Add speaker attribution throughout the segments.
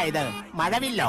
Speaker 1: ഇത് മഴവില്ലോ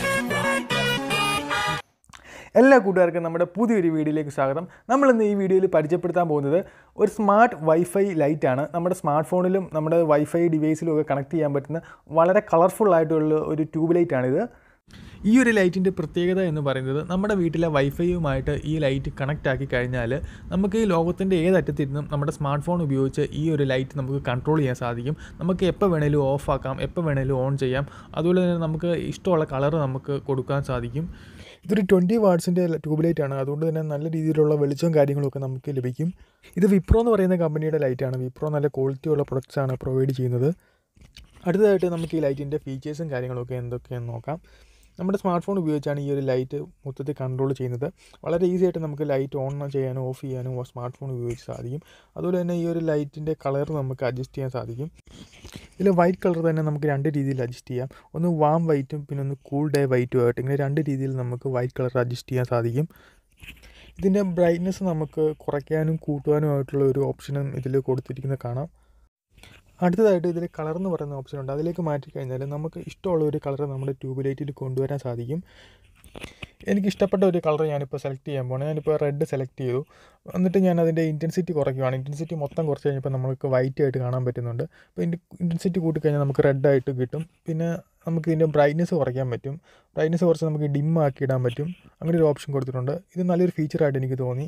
Speaker 2: എല്ലാ കൂട്ടുകാർക്കും നമ്മുടെ പുതിയൊരു വീഡിയോയിലേക്ക് സ്വാഗതം നമ്മൾ ഇന്ന് ഈ വീഡിയോയിൽ പരിചയപ്പെടുത്താൻ പോകുന്നത് ഒരു സ്മാർട്ട് വൈഫൈ ലൈറ്റ് ആണ് നമ്മുടെ സ്മാർട്ട് ഫോണിലും നമ്മുടെ വൈഫൈ ഡിവൈസിലും ഒക്കെ കണക്ട് ചെയ്യാൻ പറ്റുന്ന വളരെ കളർഫുൾ ആയിട്ടുള്ള ഒരു ട്യൂബ് ലൈറ്റ് ആണിത് ഈ ഒരു ലൈറ്റിൻ്റെ പ്രത്യേകത എന്ന് പറയുന്നത് നമ്മുടെ വീട്ടിലെ വൈഫൈയുമായിട്ട് ഈ ലൈറ്റ് കണക്റ്റ് ആക്കി കഴിഞ്ഞാൽ നമുക്ക് ഈ ലോകത്തിൻ്റെ ഏതറ്റത്തിരുന്നും നമ്മുടെ സ്മാർട്ട് ഫോൺ ഉപയോഗിച്ച് ഈ ഒരു ലൈറ്റ് നമുക്ക് കൺട്രോൾ ചെയ്യാൻ സാധിക്കും നമുക്ക് എപ്പോൾ വേണേലും ഓഫ് ആക്കാം എപ്പോൾ വേണേലും ഓൺ ചെയ്യാം അതുപോലെ തന്നെ നമുക്ക് ഇഷ്ടമുള്ള കളർ നമുക്ക് കൊടുക്കാൻ സാധിക്കും ഇതൊരു ട്വൻറ്റി വാട്ട്സിൻ്റെ ട്യൂബ് ലൈറ്റ് ആണ് അതുകൊണ്ട് തന്നെ നല്ല രീതിയിലുള്ള വെളിച്ചവും കാര്യങ്ങളൊക്കെ നമുക്ക് ലഭിക്കും ഇത് വിപ്രോ എന്ന് പറയുന്ന കമ്പനിയുടെ ലൈറ്റാണ് വിപ്രോ നല്ല ക്വാളിറ്റിയുള്ള പ്രൊഡക്ട്സ് ആണ് പ്രൊവൈഡ് ചെയ്യുന്നത് അടുത്തതായിട്ട് നമുക്ക് ഈ ലൈറ്റിൻ്റെ ഫീച്ചേഴ്സും കാര്യങ്ങളൊക്കെ എന്തൊക്കെയാണെന്ന് നോക്കാം നമ്മുടെ സ്മാർട്ട് ഫോൺ ഉപയോഗിച്ചാണ് ഈ ഒരു ലൈറ്റ് മൊത്തത്തിൽ കൺട്രോൾ ചെയ്യുന്നത് വളരെ ഈസി ആയിട്ട് നമുക്ക് ലൈറ്റ് ഓൺ ചെയ്യാനും ഓഫ് ചെയ്യാനും സ്മാർട്ട് ഫോൺ ഉപയോഗിച്ച് സാധിക്കും അതുപോലെ തന്നെ ഈ ഒരു ലൈറ്റിൻ്റെ കളർ നമുക്ക് അഡ്ജസ്റ്റ് ചെയ്യാൻ സാധിക്കും ഇതിൽ വൈറ്റ് കളർ തന്നെ നമുക്ക് രണ്ട് രീതിയിൽ അഡ്ജസ്റ്റ് ചെയ്യാം ഒന്ന് വാം വൈറ്റും പിന്നെ ഒന്ന് കൂൾ ഡേ വൈറ്റും ആയിട്ട് ഇങ്ങനെ രണ്ട് രീതിയിൽ നമുക്ക് വൈറ്റ് കളർ അഡ്ജസ്റ്റ് ചെയ്യാൻ സാധിക്കും ഇതിൻ്റെ ബ്രൈറ്റ്നസ് നമുക്ക് കുറയ്ക്കാനും കൂട്ടുവാനും ആയിട്ടുള്ള ഒരു ഓപ്ഷനും ഇതിൽ കൊടുത്തിരിക്കുന്നത് കാണാം അടുത്തതായിട്ട് ഇതിൽ കളർ എന്ന് പറയുന്ന ഓപ്ഷൻ ഉണ്ട് അതിലേക്ക് മാറ്റി കഴിഞ്ഞാൽ നമുക്ക് ഇഷ്ടമുള്ള ഒരു കളർ നമ്മുടെ ട്യൂബ് ലൈറ്റിൽ കൊണ്ടുവരാൻ സാധിക്കും എനിക്ക് ഇഷ്ടപ്പെട്ട ഒരു കളർ ഞാനിപ്പോൾ സെലക്ട് ചെയ്യാൻ പോകണം ഞാനിപ്പോൾ റെഡ് സെലക്ട് ചെയ്തു എന്നിട്ട് ഞാൻ അതിൻ്റെ ഇൻറ്റൻസിറ്റി കുറയ്ക്കുകയാണ് ഇൻറ്റൻസിറ്റി മൊത്തം കുറച്ച് കഴിഞ്ഞപ്പോൾ നമുക്ക് വൈറ്റ് ആയിട്ട് കാണാൻ പറ്റുന്നുണ്ട് അപ്പോൾ ഇതിൻ്റെ ഇൻറ്റൻസിറ്റി കൂട്ടിക്കഴിഞ്ഞാൽ നമുക്ക് റെഡ് ആയിട്ട് കിട്ടും പിന്നെ നമുക്ക് ഇതിൻ്റെ ബ്രൈറ്റ്നസ് കുറയ്ക്കാൻ പറ്റും ബ്രൈറ്റ്നസ് കുറച്ച് നമുക്ക് ഡിം ആക്കി ഇടാൻ പറ്റും അങ്ങനെ ഒരു ഓപ്ഷൻ കൊടുത്തിട്ടുണ്ട് ഇത് നല്ലൊരു ഫീച്ചറായിട്ട് എനിക്ക് തോന്നി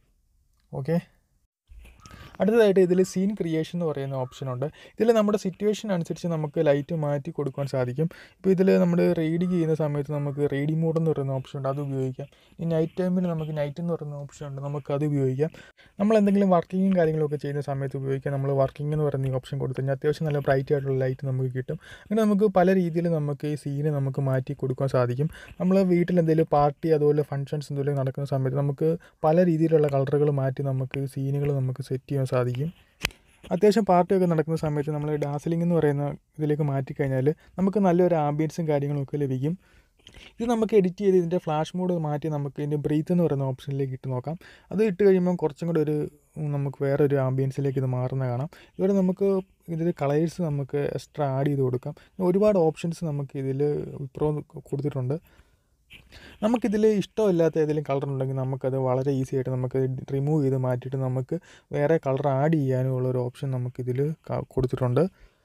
Speaker 2: ഓക്കെ അടുത്തതായിട്ട് ഇതിൽ സീൻ ക്രിയേഷൻ എന്ന് പറയുന്ന ഓപ്ഷൻ ഉണ്ട് ഇതിൽ നമ്മുടെ സിറ്റുവേഷൻ അനുസരിച്ച് നമുക്ക് ലൈറ്റ് മാറ്റി കൊടുക്കാൻ സാധിക്കും ഇപ്പോൾ ഇതിൽ നമ്മൾ റീഡിങ് ചെയ്യുന്ന സമയത്ത് നമുക്ക് റീഡിങ് മോഡ് എന്ന് പറയുന്ന ഓപ്ഷൻ ഉണ്ട് അത് ഉപയോഗിക്കാം ഈ നൈറ്റ് ടൈമിൽ നമുക്ക് നൈറ്റ് എന്ന് പറയുന്ന ഓപ്ഷൻ ഉണ്ട് നമുക്ക് അത് ഉപയോഗിക്കാം നമ്മൾ എന്തെങ്കിലും വർക്കിങ്ങും കാര്യങ്ങളൊക്കെ ചെയ്യുന്ന സമയത്ത് ഉപയോഗിക്കാം നമ്മൾ വർക്കിംഗ് എന്ന് പറയുന്ന ഈ ഓപ്ഷൻ കൊടുത്തു കഴിഞ്ഞാൽ അത്യാവശ്യം നല്ല ബ്രൈറ്റ് ആയിട്ടുള്ള ലൈറ്റ് നമുക്ക് കിട്ടും അങ്ങനെ നമുക്ക് പല രീതിയിൽ നമുക്ക് ഈ സീന് നമുക്ക് മാറ്റി കൊടുക്കാൻ സാധിക്കും നമ്മൾ വീട്ടിൽ എന്തെങ്കിലും പാർട്ടി അതുപോലെ ഫങ്ഷൻസ് എന്തെങ്കിലും നടക്കുന്ന സമയത്ത് നമുക്ക് പല രീതിയിലുള്ള കളറുകൾ മാറ്റി നമുക്ക് സീനുകൾ നമുക്ക് സെറ്റ് ചെയ്യാൻ സാധിക്കും അത്യാവശ്യം പാർട്ടിയൊക്കെ നടക്കുന്ന സമയത്ത് നമ്മൾ ഡാസിലിംഗ് എന്ന് പറയുന്ന ഇതിലേക്ക് മാറ്റിക്കഴിഞ്ഞാൽ നമുക്ക് നല്ലൊരു ആംബിയൻസും കാര്യങ്ങളൊക്കെ ലഭിക്കും ഇത് നമുക്ക് എഡിറ്റ് ചെയ്ത് ഇതിൻ്റെ ഫ്ലാഷ് മോഡ് മാറ്റി നമുക്ക് ഇതിൻ്റെ ബ്രീത്ത് എന്ന് പറയുന്ന ഓപ്ഷനിലേക്ക് ഇട്ട് നോക്കാം അത് ഇട്ട് കഴിയുമ്പോൾ കുറച്ചും കൂടെ ഒരു നമുക്ക് വേറൊരു ആംബിയൻസിലേക്ക് ഇത് മാറുന്ന കാണാം ഇതുപോലെ നമുക്ക് ഇതിൽ കളേഴ്സ് നമുക്ക് എക്സ്ട്രാ ആഡ് ചെയ്ത് കൊടുക്കാം ഒരുപാട് ഓപ്ഷൻസ് നമുക്ക് ഇതിൽ പ്രോ കൊടുത്തിട്ടുണ്ട് നമുക്കിതിൽ ഇഷ്ടമില്ലാത്ത ഏതെങ്കിലും കളർ ഉണ്ടെങ്കിൽ നമുക്കത് വളരെ ഈസി ആയിട്ട് നമുക്ക് റിമൂവ് ചെയ്ത് മാറ്റിയിട്ട് നമുക്ക് വേറെ കളർ ആഡ് ചെയ്യാനുമുള്ള ഒരു ഓപ്ഷൻ നമുക്കിതിൽ കൊടുത്തിട്ടുണ്ട്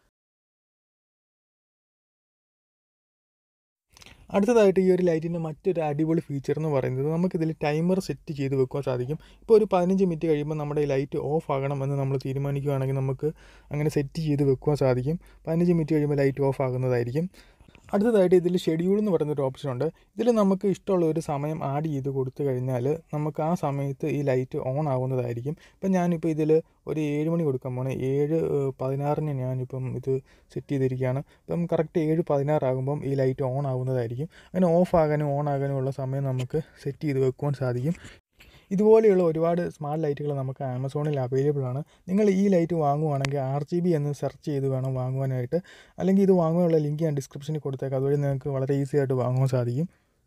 Speaker 2: അടുത്തതായിട്ട് ഈ ഒരു ലൈറ്റിൻ്റെ മറ്റൊരു അടിപൊളി ഫീച്ചർ എന്ന് പറയുന്നത് നമുക്കിതിൽ ടൈമർ സെറ്റ് ചെയ്ത് വെക്കാൻ സാധിക്കും ഇപ്പോൾ ഒരു പതിനഞ്ച് മിനിറ്റ് കഴിയുമ്പോൾ നമ്മുടെ ലൈറ്റ് ഓഫ് ആകണം എന്ന് നമ്മൾ തീരുമാനിക്കുകയാണെങ്കിൽ നമുക്ക് അങ്ങനെ സെറ്റ് ചെയ്ത് വെക്കാൻ സാധിക്കും പതിനഞ്ച് മിനിറ്റ് കഴിയുമ്പോൾ ലൈറ്റ് ഓഫ് ആകുന്നതായിരിക്കും അടുത്തതായിട്ട് ഇതിൽ ഷെഡ്യൂൾ എന്ന് പറയുന്നൊരു ഓപ്ഷൻ ഉണ്ട് ഇതിൽ നമുക്ക് ഇഷ്ടമുള്ള ഒരു സമയം ആഡ് ചെയ്ത് കൊടുത്തു കഴിഞ്ഞാൽ നമുക്ക് ആ സമയത്ത് ഈ ലൈറ്റ് ഓൺ ആവുന്നതായിരിക്കും ഇപ്പം ഞാനിപ്പോൾ ഇതിൽ ഒരു ഏഴ് മണി കൊടുക്കാൻ പോണേ ഏഴ് പതിനാറിന് ഞാനിപ്പം ഇത് സെറ്റ് ചെയ്തിരിക്കുകയാണ് ഇപ്പം കറക്റ്റ് ഏഴ് പതിനാറാകുമ്പം ഈ ലൈറ്റ് ഓൺ ആവുന്നതായിരിക്കും അങ്ങനെ ഓഫ് ആകാനും ഓൺ ആകാനും ഉള്ള സമയം നമുക്ക് സെറ്റ് ചെയ്ത് വെക്കുവാൻ സാധിക്കും ഇതുപോലെയുള്ള ഒരുപാട് സ്മാർട്ട് ലൈറ്റുകൾ നമുക്ക് ആമസോണിൽ അവൈലബിൾ ആണ് നിങ്ങൾ ഈ ലൈറ്റ് വാങ്ങുവാണെങ്കിൽ ആർ ജി ബി എന്ന് സെർച്ച് ചെയ്ത് വേണം വാങ്ങുവാനായിട്ട് അല്ലെങ്കിൽ ഇത് വാങ്ങാനുള്ള ലിങ്ക് ഞാൻ ഡിസ്ക്രിപ്ഷനിൽ കൊടുത്തേക്കാം അതുവഴി നിങ്ങൾക്ക് വളരെ ഈസി ആയിട്ട് വാങ്ങാൻ സാധിക്കും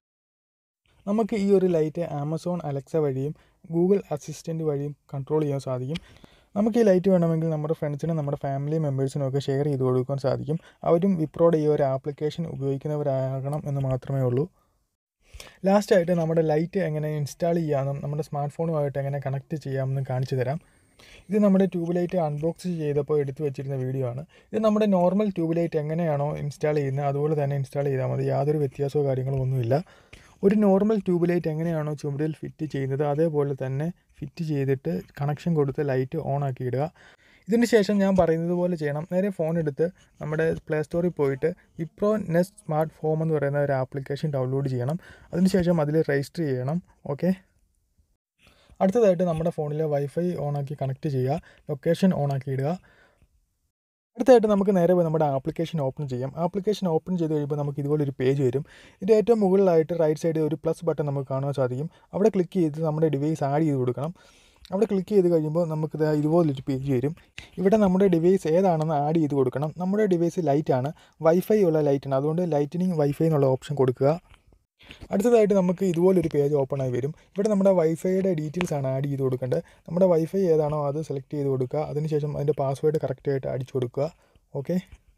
Speaker 2: നമുക്ക് ഈ ഒരു ലൈറ്റ് ആമസോൺ അലക്സ വഴിയും ഗൂഗിൾ അസിസ്റ്റൻറ്റ് വഴിയും കൺട്രോൾ ചെയ്യാൻ സാധിക്കും നമുക്ക് ഈ ലൈറ്റ് വേണമെങ്കിൽ നമ്മുടെ ഫ്രണ്ട്സിനും നമ്മുടെ ഫാമിലി മെമ്പേഴ്സിനും ഒക്കെ ഷെയർ ചെയ്ത് കൊടുക്കാൻ സാധിക്കും അവരും വിപ്രോയുടെ ഈ ഒരു ആപ്ലിക്കേഷൻ ഉപയോഗിക്കുന്നവരാകണം എന്ന് മാത്രമേ ഉള്ളൂ ലാസ്റ്റായിട്ട് നമ്മുടെ ലൈറ്റ് എങ്ങനെ ഇൻസ്റ്റാൾ ചെയ്യാമെന്നും നമ്മുടെ സ്മാർട്ട് ഫോണുമായിട്ട് എങ്ങനെ കണക്ട് ചെയ്യാമെന്നും കാണിച്ചു തരാം ഇത് നമ്മുടെ ട്യൂബ് ലൈറ്റ് അൺബോക്സ് ചെയ്തപ്പോൾ എടുത്തു വെച്ചിരുന്ന വീഡിയോ ആണ് ഇത് നമ്മുടെ നോർമൽ ട്യൂബ് ലൈറ്റ് എങ്ങനെയാണോ ഇൻസ്റ്റാൾ ചെയ്യുന്നത് അതുപോലെ തന്നെ ഇൻസ്റ്റാൾ ചെയ്താൽ മതി യാതൊരു വ്യത്യാസമോ കാര്യങ്ങളോ ഒന്നുമില്ല ഒരു നോർമൽ ട്യൂബ് ലൈറ്റ് എങ്ങനെയാണോ ചുമരിൽ ഫിറ്റ് ചെയ്യുന്നത് അതേപോലെ തന്നെ ഫിറ്റ് ചെയ്തിട്ട് കണക്ഷൻ കൊടുത്ത് ലൈറ്റ് ഓൺ ആക്കി ഇടുക ഇതിന് ശേഷം ഞാൻ പറയുന്നത് പോലെ ചെയ്യണം നേരെ ഫോൺ എടുത്ത് നമ്മുടെ പ്ലേ സ്റ്റോറിൽ പോയിട്ട് വിപ്രോ നെസ്റ്റ് സ്മാർട്ട് ഫോം എന്ന് പറയുന്ന ഒരു ആപ്ലിക്കേഷൻ ഡൗൺലോഡ് ചെയ്യണം അതിനുശേഷം അതിൽ രജിസ്റ്റർ ചെയ്യണം ഓക്കെ അടുത്തതായിട്ട് നമ്മുടെ ഫോണിലെ വൈഫൈ ഓണാക്കി കണക്ട് ചെയ്യുക ലൊക്കേഷൻ ഓണാക്കി ഇടുക അടുത്തായിട്ട് നമുക്ക് നേരെ പോയി നമ്മുടെ ആപ്ലിക്കേഷൻ ഓപ്പൺ ചെയ്യാം ആപ്ലിക്കേഷൻ ഓപ്പൺ ചെയ്ത് കഴിയുമ്പോൾ നമുക്ക് ഇതുപോലൊരു പേജ് വരും ഇതിൻ്റെ ഏറ്റവും മുകളിലായിട്ട് റൈറ്റ് സൈഡിൽ ഒരു പ്ലസ് ബട്ടൺ നമുക്ക് കാണാൻ സാധിക്കും അവിടെ ക്ലിക്ക് ചെയ്ത് നമ്മുടെ ഡിവൈസ് ആഡ് ചെയ്ത് കൊടുക്കണം അവിടെ ക്ലിക്ക് ചെയ്ത് കഴിയുമ്പോൾ നമുക്ക് ദാ ഇതുപോലൊരു പേജ് വരും ഇവിടെ നമ്മുടെ ഡിവൈസ് ഏതാണെന്ന് ആഡ് ചെയ്ത് കൊടുക്കണം നമ്മുടെ ഡിവൈസ് ലൈറ്റാണ് വൈഫൈ ഉള്ള ലൈറ്റാണ് അതുകൊണ്ട് ലൈറ്റനിങ് വൈഫൈ എന്നുള്ള ഓപ്ഷൻ കൊടുക്കുക അടുത്തതായിട്ട് നമുക്ക് ഇതുപോലൊരു പേജ് ഓപ്പൺ ആയി വരും ഇവിടെ നമ്മുടെ വൈഫൈയുടെ ഡീറ്റെയിൽസ് ആണ് ആഡ് ചെയ്ത് കൊടുക്കേണ്ടത് നമ്മുടെ വൈഫൈ ഏതാണോ അത് സെലക്ട് ചെയ്ത് കൊടുക്കുക അതിനുശേഷം അതിൻ്റെ പാസ്വേഡ് കറക്റ്റായിട്ട് അടിച്ചു കൊടുക്കുക ഓക്കെ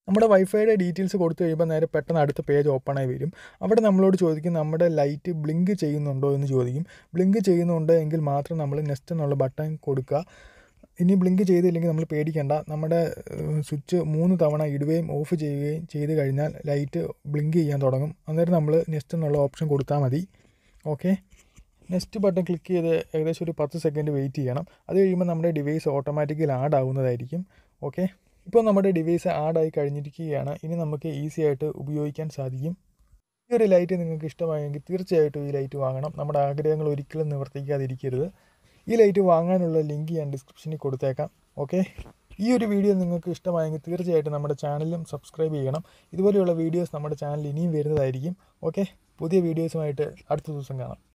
Speaker 2: നമ്മുടെ വൈഫൈയുടെ ഡീറ്റെയിൽസ് കൊടുത്തു കഴിയുമ്പോൾ നേരെ പെട്ടെന്ന് അടുത്ത പേജ് ഓപ്പൺ ആയി വരും അവിടെ നമ്മളോട് ചോദിക്കും നമ്മുടെ ലൈറ്റ് ബ്ലിങ്ക് ചെയ്യുന്നുണ്ടോ എന്ന് ചോദിക്കും ബ്ലിങ്ക് ചെയ്യുന്നുണ്ട് എങ്കിൽ മാത്രം നമ്മൾ നെക്സ്റ്റ് എന്നുള്ള ബട്ടൺ കൊടുക്കുക ഇനി ബ്ലിങ്ക് ചെയ്തില്ലെങ്കിൽ നമ്മൾ പേടിക്കേണ്ട നമ്മുടെ സ്വിച്ച് മൂന്ന് തവണ ഇടുകയും ഓഫ് ചെയ്യുകയും ചെയ്ത് കഴിഞ്ഞാൽ ലൈറ്റ് ബ്ലിങ്ക് ചെയ്യാൻ തുടങ്ങും അന്നേരം നമ്മൾ നെക്സ്റ്റ് എന്നുള്ള ഓപ്ഷൻ കൊടുത്താൽ മതി ഓക്കെ നെക്സ്റ്റ് ബട്ടൺ ക്ലിക്ക് ചെയ്ത് ഏകദേശം ഒരു പത്ത് സെക്കൻഡ് വെയിറ്റ് ചെയ്യണം അത് കഴിയുമ്പോൾ നമ്മുടെ ഡിവൈസ് ഓട്ടോമാറ്റിക്കലി ആഡ് ആവുന്നതായിരിക്കും ഓക്കെ ഇപ്പോൾ നമ്മുടെ ഡിവൈസ് ആഡായി കഴിഞ്ഞിരിക്കുകയാണ് ഇനി നമുക്ക് ഈസി ആയിട്ട് ഉപയോഗിക്കാൻ സാധിക്കും ഈ ഒരു ലൈറ്റ് നിങ്ങൾക്ക് ഇഷ്ടമായെങ്കിൽ തീർച്ചയായിട്ടും ഈ ലൈറ്റ് വാങ്ങണം നമ്മുടെ ആഗ്രഹങ്ങൾ ഒരിക്കലും നിവർത്തിക്കാതിരിക്കരുത് ഈ ലൈറ്റ് വാങ്ങാനുള്ള ലിങ്ക് ഞാൻ ഡിസ്ക്രിപ്ഷനിൽ കൊടുത്തേക്കാം ഓക്കെ ഈ ഒരു വീഡിയോ നിങ്ങൾക്ക് ഇഷ്ടമായെങ്കിൽ തീർച്ചയായിട്ടും നമ്മുടെ ചാനലും സബ്സ്ക്രൈബ് ചെയ്യണം ഇതുപോലെയുള്ള വീഡിയോസ് നമ്മുടെ ചാനൽ ഇനിയും വരുന്നതായിരിക്കും ഓക്കെ പുതിയ വീഡിയോസുമായിട്ട് അടുത്ത ദിവസം കാണാം